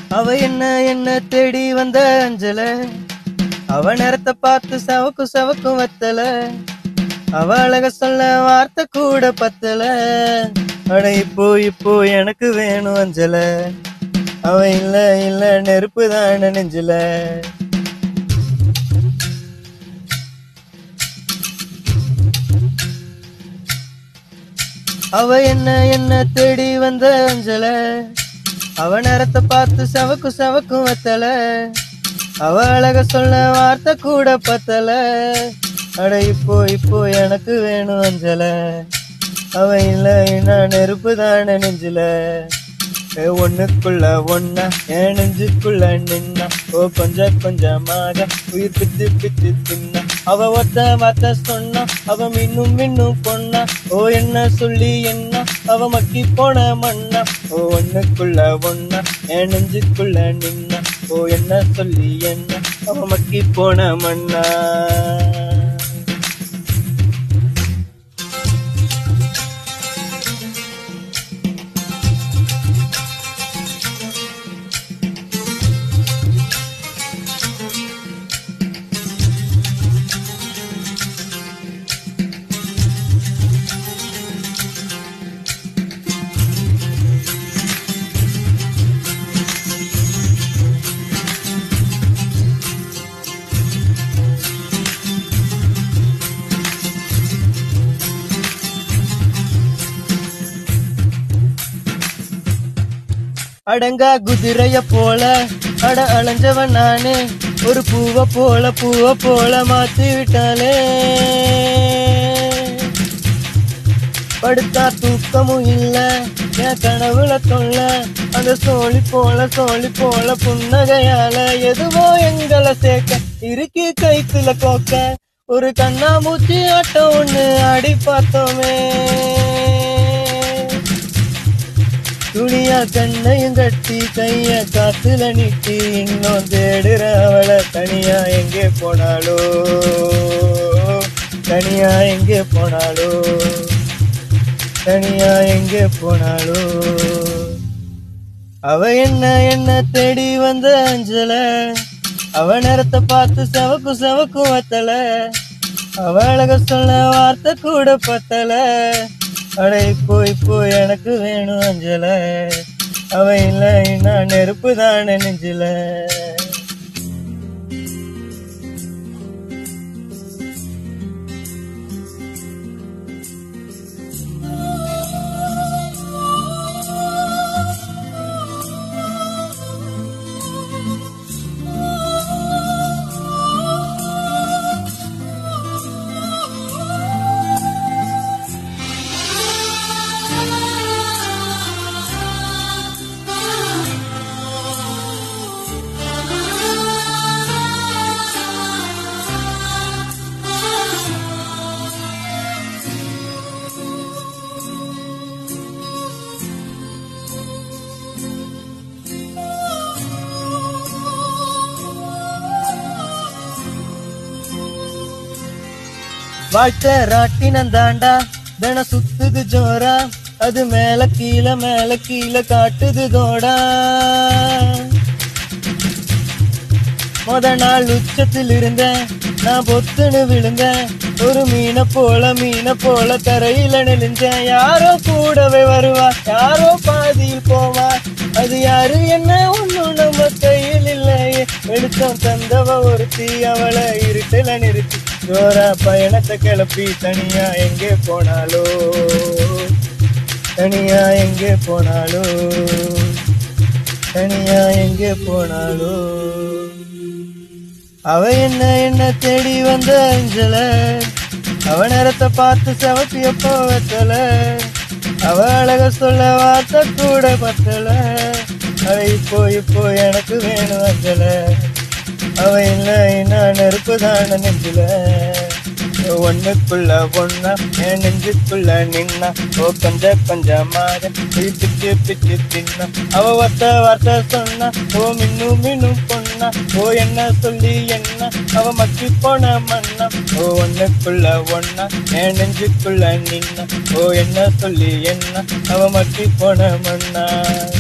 அவ என்ன என்ன தேடி வந்த அஞ்சல அவ நேரத்தை பார்த்து சவக்கு சவக்கும் வத்தல அவ அழக சொல்ல வார்த்தை கூட பத்தல அட இப்போ இப்போ எனக்கு வேணும் அஞ்சல அவ இல்ல இல்ல நெருப்பு தான் நெஞ்சில அவ என்ன என்ன தேடி வந்த அஞ்சல அவ நேரத்தை பார்த்து சவக்கு சவக்கும் வத்தல அவ அழக சொல்ல வார்த்தை கூட பத்தல அட இப்போ இப்போ எனக்கு வேணும் அஞ்சல அவ இல்ல நான் நெருப்பு தானே நெஞ்சில ஏ, ஒண்ணுக்குள்ள ஒன்னா என் நெஞ்சுக்குள்ள நின்னா ஓ கொஞ்சம் கொஞ்சமாக உயிர் பித்து பித்து தின்னா அவ ஒத்த வார்த்தை சொன்னா அவ மின்னும் மின்னும் பொண்ணா ஓ என்ன சொல்லி என்ன அவ மக்கி போன மண்ணா ஓ ஒண்ணுக்குள்ள ஒன்னா என் நெஞ்சுக்குள்ள நின்னா ஓ என்ன சொல்லி என்ன அவ மக்கி போன மண்ணா அடங்கா குதிரைய போல அட அலைஞ்சவன் நானே ஒரு பூவ போல பூவ போல மாத்தி விட்டாலே படுத்தா தூக்கமும் இல்ல என் கனவுல தொல்ல அந்த சோழி போல சோழி போல புன்னகையால எதுவோ எங்களை சேர்க்க இறுக்கி கைத்துல கோக்க ஒரு கண்ணாமூச்சி ஆட்டம் ஒண்ணு ஆடி பார்த்தோமே துணியா கண்ணையும் கட்டி கைய காத்துல நீட்டி இன்னும் தேடுற அவளை தனியா எங்கே போனாலோ தனியா எங்கே போனாலோ தனியா எங்கே போனாலோ அவ என்ன என்ன தேடி வந்த அஞ்சல அவ நேரத்தை பார்த்து சவக்கு சவக்கும் வத்தல அவ அழக சொல்ல வார்த்தை கூட பத்தல அட இப்போ இப்போ எனக்கு வேணும் அஞ்சல அவ இல்ல நான் நெருப்பு தானே நெஞ்சில வாழ்க்கை ராட்டினம் தாண்டா தின சுத்துது ஜோரா அது மேல கீழே மேல கீழே காட்டுது தோடா முத நாள் உச்சத்தில் இருந்தேன் நான் பொத்துன்னு விழுந்தேன் ஒரு மீனை போல மீனை போல கரையில நெளிஞ்சேன் யாரோ கூடவே வருவா யாரோ பாதியில் போவா அது யாரு என்ன ஒண்ணும் நம்ம கையில் இல்லையே வெளிச்சம் தந்தவ ஒருத்தி அவளை இருட்டுல நிறுத்தி ஜோரா பயணத்தை கிளப்பி தனியா எங்கே போனாலோ தனியா எங்கே போனாலோ தனியா எங்கே போனாலோ அவ என்ன என்ன தேடி வந்த அஞ்சல அவ நேரத்தை பார்த்து செவப்பிய போவத்தல அவ அழக சொல்ல வார்த்தை கூட பத்தல அவ இப்போ இப்போ எனக்கு வேணும் அஞ்சல அவ இல்ல நான் நெருப்பு தான நெஞ்சில ஒண்ணுக்குள்ள ஒண்ணா என் நெஞ்சுக்குள்ள நின்னா ஓ கொஞ்ச கொஞ்சமாக பிச்சு பிச்சு தின்னா அவ ஒத்த வார்த்தை சொன்னா ஓ மின்னு மின்னு பொண்ணா ஓ என்ன சொல்லி என்ன அவ மக்கி போன மண்ணா ஓ ஒண்ணுக்குள்ள ஒண்ணா என் நெஞ்சுக்குள்ள நின்னா ஓ என்ன சொல்லி என்ன அவ மக்கி போன மண்ணா